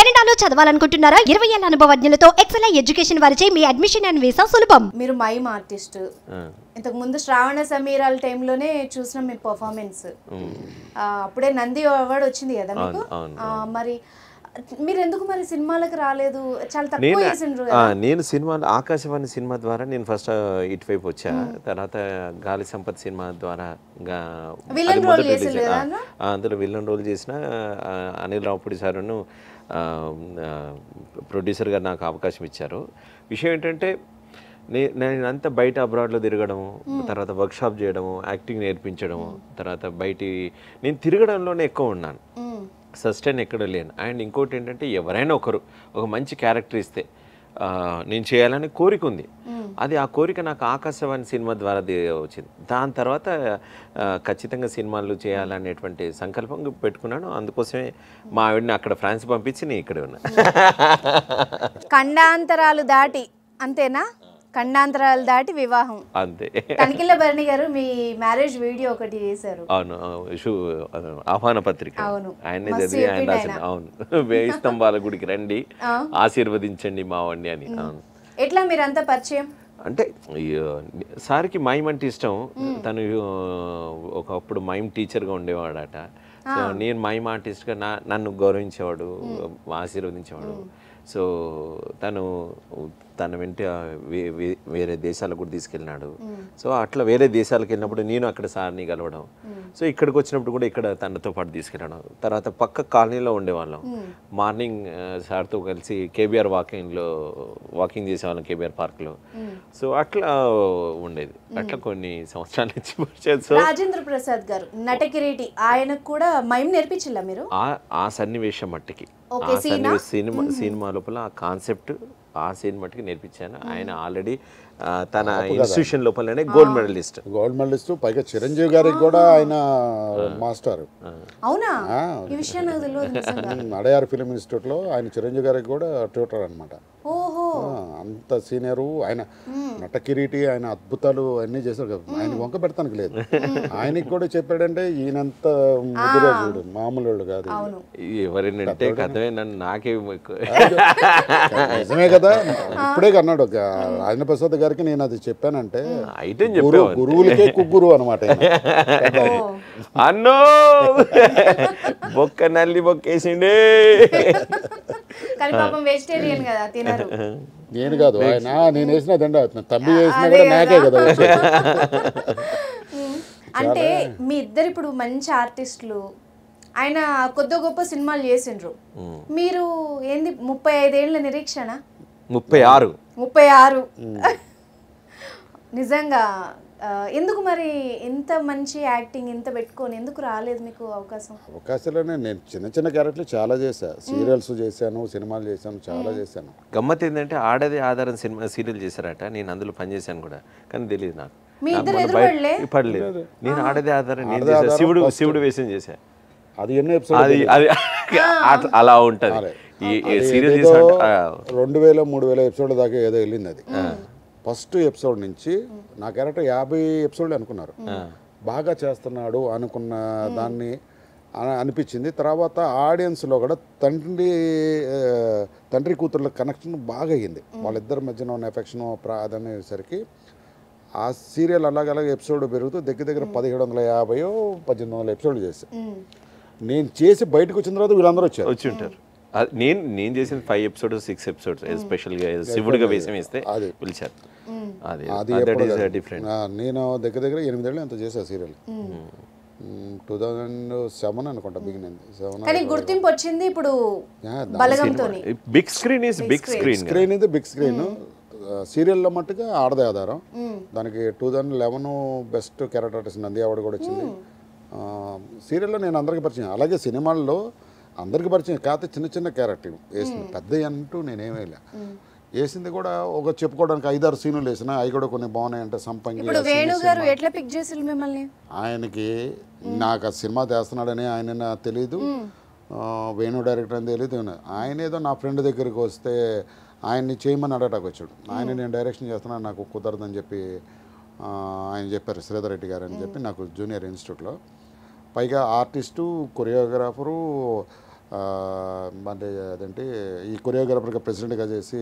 కెనడాలో చదవాలనుకుంటున్నారా ఇరవై ఏళ్ల అనుభవజ్ఞులతో ఎక్సెల్ ఎడ్యుకేషన్ వారిచే మీ అడ్మిషన్ అండ్ వీసా సులభం మీరు మైమ్ ఆర్టిస్ట్ ఆ, ఇంతకు ముందు శ్రావణ సమీరాల టైంలోనే చూసినాం మీ పర్ఫార్మెన్స్ అప్పుడే నంది అవార్డు వచ్చింది కదా మీకు అవును, అవును, ఆ, మరి మీరు ఎందుకు మరి సినిమాలకు రాలేదు చాలా తక్కువ నేను చేసిండ్రు ఆ, కదా నేను సినిమా ఆకాశవాణి సినిమా ద్వారా నేను ఫస్ట్ ఇటువైపు వచ్చా తర్వాత గాలి సంపత్ సినిమా ద్వారా గా- Villain అది role మొదటి చేసిండు release. కదా ఆ, అన్న? ఆ, అందులో విలన్ రోల్ చేసిన ఆ, అనిల్ రావుపూడి సారును ప్రొడ్యూసర్ గారు నాకు అవకాశం ఇచ్చారు విషయం ఏంటంటే నే- నేను అంతా బయట అబ్రాడ్లో తిరగడము తర్వాత వర్క్షాప్ చేయడము యాక్టింగ్ నేర్పించడము తర్వాత బయటి నేను తిరగడంలోనే ఎక్కువ ఉన్నాను మ్మ్. సస్టైన్ ఎక్కడ లేను అండ్ ఇంకోటి ఏంటంటే ఎవరైనా ఒకరు ఒక మంచి క్యారెక్టర్ ఇస్తే ఆ, నేను చేయాలని కోరిక ఉంది అది ఆ కోరిక నాకు ఆకాశవాణి సినిమా ద్వారా ది- వచ్చింది దాని తర్వాత ఆ, ఖచ్చితంగా సినిమాలు చేయాలనేటువంటి సంకల్పం పెట్టుకున్నాను అందుకోసమే మా ఆవిడని అక్కడ ఫ్రాన్స్ పంపించి నేను ఇక్కడే ఉన్నా ఖండాంతరాలు దాటి అంతేనా ఖండాంతరాలు దాటి వివాహం అంతే తనిఖీల భరణి గారు మీ మ్యారేజ్ వీడియో ఒకటి చేశారు అవును అవును, షూ అవును, ఆహ్వాన పత్రిక అవును. ఆయనే మస్తు చదివి ఆయన చెప్పిండు రాసిన ఆయన. అవును వేయి స్తంభాల గుడికి రండి ఆ. ఆశీర్వదించండి మా వాడిని అని అవును ఎట్లా మీరంతా పరిచయం అంటే అయ్యో, సార్కి మైమ్ అంటే ఇష్టం తను ఆ, ఒకప్పుడు మైమ్ టీచర్గా ఉండేవాడట సో నేను మైమ్ ఆర్టిస్ట్గా నా నన్ను గౌరవించేవాడు ఆశీర్వదించేవాడు సో తను తన వెంట వే- వే- వేరే దేశాలకు కూడా తీసుకెళ్ళినాడు సో అట్లా వేరే దేశాలకు వెళ్ళినప్పుడు నేను అక్కడ సార్ని కలవడం సో ఇక్కడికి వచ్చినప్పుడు కూడా ఇక్కడ తనతో పాటు తీసుకెళ్ళడం తర్వాత పక్క కాలనీలో ఉండేవాళ్ళం మార్నింగ్ ఆ, సార్తో కలిసి కేబీఆర్ వాకింగ్లో వాకింగ్ చేసేవాళ్ళం కేబీఆర్ పార్క్లో సో అట్లా ఉండేది అట్లా కొన్ని సంవత్సరాల నుంచి పరిచయం సో రాజేంద్ర ప్రసాద్ గారు నటకిరీటి ఆయనకు కూడా మైమ్ నేర్పించిల్లా మీరు ఆ ఆ సన్నివేశం మట్టికి ఓకే, ఆ సన్నివేశ సినిమా సినిమా లోపల ఆ కాన్సెప్ట్ ఆ సీన్ మట్టుకి నేర్పించాను ఆయన ఆల్రెడీ తన ఇన్స్టిట్యూషన్ లోపలనే గోల్డ్ మెడలిస్ట్ గోల్డ్ మెడలిస్ట్ పైగా చిరంజీవి గారికి కూడా ఆయన మాస్టర్ అవునా ఆ. ఈ విషయం నాకు తెలియదు నిజంగా అడయార్ ఫిలిం ఇన్స్టిట్యూట్లో ఆయన చిరంజీవి గారికి కూడా ట్యూటర్ అనమాట ఓహో అంత సీనియరు ఆయన నట కిరీటి ఆయన అద్భుతాలు అన్నీ చేశారు కదా ఆయన వంక పెడతానికి లేదు ఆయనకి కూడా చెప్పాడంటే ఈయనంత ముదురు చూడు మామూలు వాళ్ళు కాదు అవును ఎవరినంటే కథమే నన్ను నాకే ఎక్కువ నిజమే కదా ఇప్పుడే అన్నాడు ఒక రాజేంద్ర ప్రసాద్ గారికి నేను అది చెప్పానంటే ఐటెం గురు చెప్పేవాడిని గురువులకే కుగ్గురు అనమాట ఓ. అన్నో బొక్క నల్లి బొక్కేసిండే కానీ పాపం వెజిటేరియన్ కదా తినరు నేను కాదు ఆయన నేను వేసిన దండ తమ్మి వేసినా కూడా నాకే కదా వచ్చేది. అంటే మీ ఇద్దరు ఇప్పుడు మంచి ఆర్టిస్టులు ఆయన కొద్ది గొప్ప సినిమాలు చేసిండ్రు మీరు ఏంది ముప్పై ఐదేళ్ల నిరీక్షణ ముప్పై ఆరు ముప్పై ఆరు నిజంగా ఆ, ఎందుకు మరి ఇంత మంచి యాక్టింగ్ ఇంత పెట్టుకొని ఎందుకు రాలేదు మీకు అవకాశం అవకాశాలనే నేను చిన్న చిన్న క్యారెక్టర్లు చాలా చేశా సీరియల్స్ చేశాను సినిమాలు చేశాను చాలా చేశాను గమ్మత్ ఏంటంటే ఆడదే ఆధారం సినిమా సీరియల్ చేశారట నేను అందులో పనిచేశాను కూడా కానీ తెలియదు నాకు మీ నాకు ఇద్దరు మొన్న ఎదురుపడలే? బయట- పడలేదు నేను ఆడదే ఆధారం నేను ఆడదే చేశా ఆధారం శివుడు first. శివుడు వేషం చేశా అది ఎన్నో ఎపిసోడ్ అది అది అట్లా- అలా ఉంటది ఈ సీరియల్ చేసా రెండు వేల మూడు వేల ఎపిసోడ్ దాకా ఏదో వెళ్ళింది అది ఫస్ట్ ఎపిసోడ్ నుంచి నా క్యారెక్టర్ యాభై ఎపిసోడ్లు అనుకున్నారు బాగా చేస్తున్నాడు అనుకున్న దాన్ని అన- అనిపించింది తర్వాత ఆడియన్స్లో కూడా తండ్రి ఆ, తండ్రి కూతుర్ల కనెక్షన్ బాగా అయ్యింది వాళ్ళిద్దరి మధ్యన ఉన్న ఎఫెక్షన్ ప్రాధాన్యసరికి ఆ సీరియల్ అలాగలాగే ఎపిసోడ్ పెరుగుతూ దగ్గర దగ్గర పదిహేడు వందల యాభై పద్దెనిమిది వందల ఎపిసోడ్లు చేశాను ఉమ్. నేను చేసి బయటకు వచ్చిన తర్వాత వీళ్ళందరూ వచ్చారు వచ్చి ఉంటారు అది నేను నేను చేసిన ఫైవ్ ఎపిసోడ్స్ సిక్స్ ఎపిసోడ్స్ ఎస్పెషల్గా శివుడిగా వేషం వేస్తే అది. పిలిచారు అది అది దట్ ఎప్పుడు ఈస్ కాదు. డిఫరెంట్ ఆ, నేను దగ్గర దగ్గర ఎనిమిదేళ్ళు ఎంత చేశా సీరియల్ టూ థౌజండ్ సెవెన్ అనుకుంటా బిగిన్ సెవెన్ కానీ గుర్తింపు వచ్చింది ఇప్పుడు బలగంతో big screen is big screen screen ఇది బిగ్ స్క్రీన్ సీరియల్లో మట్టుగా ఆడదే ఆధారం దానికి two thousand eleven best character artist Nandi award కూడా వచ్చింది ఆ, సీరియల్లో నేను అందరికీ పరిచయం అలాగే సినిమాల్లో అందరికీ పరిచయం కాకపోతే చిన్న చిన్న క్యారెక్టర్ వేసింది పెద్ద అంటూ నేనేమీ వేయలే వేసింది కూడా ఒక చెప్పుకోవడానికి ఐదారు సీన్లు వేసిన అవి కూడా కొన్ని బాగున్నాయి అంటే సంపంగి ఇప్పుడు వేణు గారు ఎట్లా పిక్ చేసి మిమ్మల్ని ఆయనకి నాకు ఆ సినిమా చేస్తున్నాడని ఆయన నాకు తెలీదు ఆ, వేణు డైరెక్టర్ అని తెలియదు ఆయన ఏదో నా ఫ్రెండ్ దగ్గరికి వస్తే ఆయన్ని చేయమని అడగటానికి వచ్చాడు ఆయన నేను డైరెక్షన్ చేస్తున్నాను నాకు కుదరదని చెప్పి ఆ, ఆయన చెప్పారు శ్రీధర్ రెడ్డి గారు అని చెప్పి నాకు జూనియర్ ఇన్స్టిట్యూట్లో పైగా ఆర్టిస్టు కొరియోగ్రాఫరు ఆ, అంటే అదేంటి ఈ కొరియోగ్రాఫర్గా ప్రెసిడెంట్గా చేసి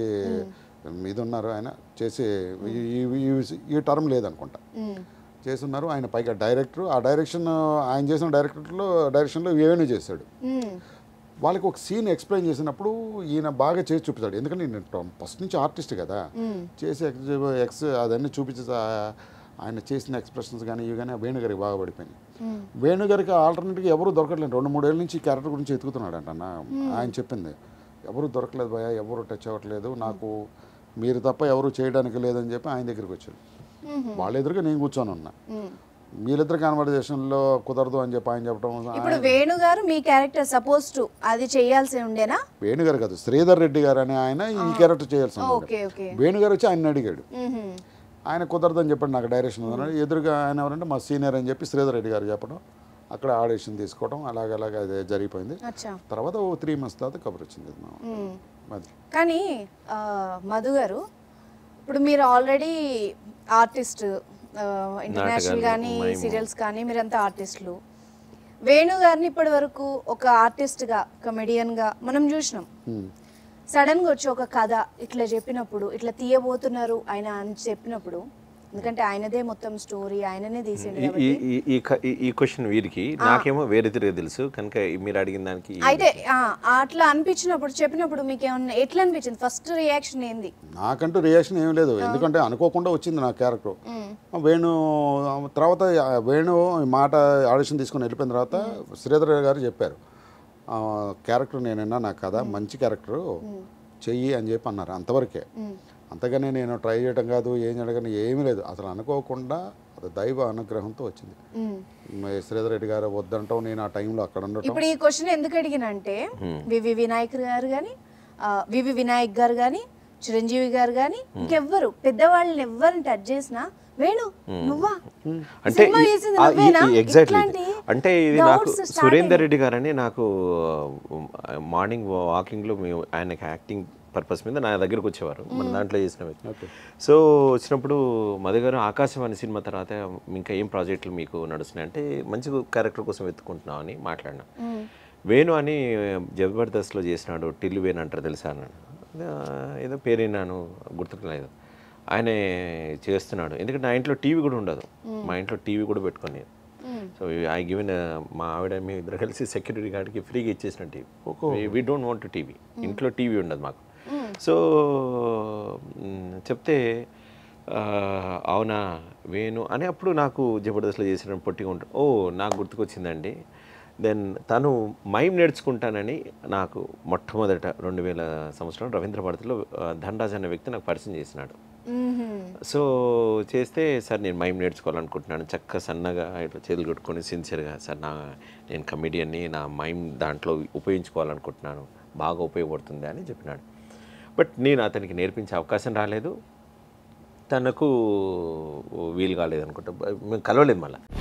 ఇది ఉన్నారు ఆయన చేసి ఈ- ఈ- ఈ- ఈ టర్మ్ లేదనుకుంటా చేస్తున్నారు ఆయన పైగా డైరెక్టర్ ఆ డైరెక్షన్ ఆయన చేసిన డైరెక్టర్లో డైరెక్షన్లో వేణు చేశాడు వాళ్ళకి ఒక సీన్ ఎక్స్ప్లెయిన్ చేసినప్పుడు ఈయన బాగా చేసి చూపిస్తాడు ఎందుకంటే నేను ఫస్ట్ నుంచి ఆర్టిస్ట్ కదా చేసి ఎక్స్ ఎక్స్ అదన్నీ చూపించి ఆ- ఆయన చేసిన ఎక్స్ప్రెషన్స్ కానీ ఇవి కానీ ఆ వేణుగారికి బాగా పడిపోయినాయి వేణుగారికి ఆల్టర్నేట్గా ఎవరు దొరకట్లేదు రెండు మూడేళ్ళ నుంచి ఈ క్యారెక్టర్ గురించి ఎత్తుకుతున్నాడు అంట అన్న ఆయన చెప్పింది ఎవరు దొరకలేదు భయ ఎవరు టచ్ అవ్వట్లేదు నాకు మీరు తప్ప ఎవరు చేయడానికి లేదని చెప్పి ఆయన దగ్గరికి వచ్చాడు వాళ్ళ ఎదురుగా నేను కూర్చొని ఉన్నా వీళ్ళిద్దరు కాన్వర్జేషన్లో కుదరదు అని చెప్పి ఆయన చెప్పడం ఇప్పుడు వేణు గారు మీ క్యారెక్టర్ సపోజ్ టు అది చేయాల్సి ఉండేనా వేణుగారు కాదు శ్రీధర్ రెడ్డి గారు అనే ఆయన ఈ క్యారెక్టర్ చేయాల్సి ఉంది. ఓకే ఓకే వేణుగారు వచ్చి ఆయన అడిగాడు మ్మ్హ. ఆయన కుదరదని చెప్పండి నాకు డైరెక్షన్ ఉందన్నాడు ఎదురుగా ఆయన ఎవరంటే మా సీనియర్ అని చెప్పి శ్రీధర్ రెడ్డి గారు చెప్పడం అక్కడ ఆడిషన్ తీసుకోవడం అలాగ అలాగ అది జరిగిపోయింది అచ్చా తర్వాత ఓ త్రీ మంత్స్ తర్వాత కబర్ వచ్చింది మా- మ్మ్. అది కానీ ఆ, మధు గారు ఇప్పుడు మీరు ఆల్రెడీ ఆర్టిస్ట్ ఇంటర్నేషనల్ నాటకాలు, కానీ మైము. సీరియల్స్ కానీ మీరంతా ఆర్టిస్టులు వేణు గారిని ఇప్పటి వరకు ఒక ఆర్టిస్ట్గా కమెడియన్గా మనం చూసినాం Hmm. సడన్గా వచ్చి ఒక కథ ఇట్లా చెప్పినప్పుడు ఇట్లా తీయబోతున్నారు ఆయన అని చెప్పినప్పుడు ఎందుకంటే ఆయనదే మొత్తం స్టోరీ ఆయననే తీసిండు ఈ- కాబట్టి ఈ- ఈ- ఈ క- ఈ- ఈ క్వశ్చన్ వీరికి నాకేమో వేరే తిరిగి తెలుసు కనుక మీరు అడిగిన దానికి అయితే ఆ, అట్లా అనిపించినప్పుడు చెప్పినప్పుడు మీకు ఏమన్నా ఎట్లా అనిపించింది ఫస్ట్ రియాక్షన్ ఏంది నాకంటూ రియాక్షన్ ఏం లేదు ఎందుకంటే అనుకోకుండా వచ్చింది నా క్యారెక్టర్ వేణు తర్వాత ఆ వేణు ఈ మాట ఆడిషన్ తీసుకొని వెళ్ళిపోయిన తర్వాత శ్రీధర్ గారు చెప్పారు ఆ, క్యారెక్టర్ నేనన్నా నాకు కదా మంచి క్యారెక్టరు చెయ్యి అని చెప్పి అన్నారు అంతవరకే అంతగానే నేను ట్రై చేయడం కాదు ఏం చేయడం ఏమీ లేదు అసలు అనుకోకుండా అది దైవ అనుగ్రహంతో వచ్చింది మరి శ్రీధర్ రెడ్డి గారు వద్దంటాం నేను ఆ టైంలో అక్కడ ఉండటం ఇప్పుడు ఈ క్వశ్చన్ ఎందుకు అడిగినంటే వివి వినాయక్ గారు కానీ వివి వినాయక్ గారు కానీ చిరంజీవి గారు కానీ ఇంకెవ్వరు పెద్దవాళ్ళని ఎవరిని టచ్ చేసినా వేణు నువ్వా అంటే సినిమా ఈ- చేసింది ఆ, ఈ- నువ్వేనా? ఈ- exactly. ఇట్లాంటి అంటే ఇది doubts నాకు starting. సురేందర్ రెడ్డి గారని నాకు మార్నింగ్ వాకింగ్లో మేము ఆయనకి యాక్టింగ్ పర్పస్ మీద నా దగ్గరకు వచ్చేవారు మన దాంట్లో చేసిన వ్యక్తి సో వచ్చినప్పుడు మధు గారు ఆకాశవాణి సినిమా తర్వాత ఇంకా ఏం ప్రాజెక్టులు మీకు నడుస్తున్నాయి అంటే మంచి క్యారెక్టర్ కోసం వెతుకుంటున్నాం అని మాట్లాడినా వేణు అని జబర్దస్త్లో చేసినాడు టిల్లు వేణు అంటారు తెలుసా అన్నాడు "ఆ, ఏదో పేరు విన్నాను గుర్తుకులేదు ఆయనే చేస్తున్నాడు ఎందుకంటే నా ఇంట్లో టీవీ కూడా ఉండదు మా ఇంట్లో టీవీ కూడా పెట్టుకొని సో ఐ గివెన్ మా ఆవిడ మేము ఇద్దరు కలిసి సెక్యూరిటీ గార్డ్కి ఫ్రీగా ఇచ్చేసిన TV we don't want TV ఇంట్లో టీవీ ఉండదు మాకు సో మ్, చెప్తే ఆ, అవునా వేణు అని అప్పుడు నాకు జబర్దస్త్లో చేసిన పొట్టిగా ఉంటుంది ఓ నాకు గుర్తుకొచ్చిందండి దెన్ తను మైమ్ నేర్చుకుంటానని నాకు మొట్టమొదట రెండు వేల సంవత్సరం రవీంద్ర భారతిలో ఆ, ధనరాజ్ అనే వ్యక్తి నాకు పరిచయం చేసినాడు మ్మ్హ్మ్. సో చేస్తే సార్ నేను మైమ్ నేర్చుకోవాలనుకుంటున్నాను చక్క సన్నగా ఇట్లా చేతులు కొట్టుకొని సిన్సియర్గా సార్ నా నేను కమిడియన్ని నా మైమ్ దాంట్లో ఉపయోగించుకోవాలనుకుంటున్నాను బాగా ఉపయోగపడుతుంది అని చెప్పినాడు బట్ నేను అతనికి నేర్పించే అవకాశం రాలేదు తనకు వీలు కాలేదు అనుకుంటా మేము కలవలేదు మళ్ళీ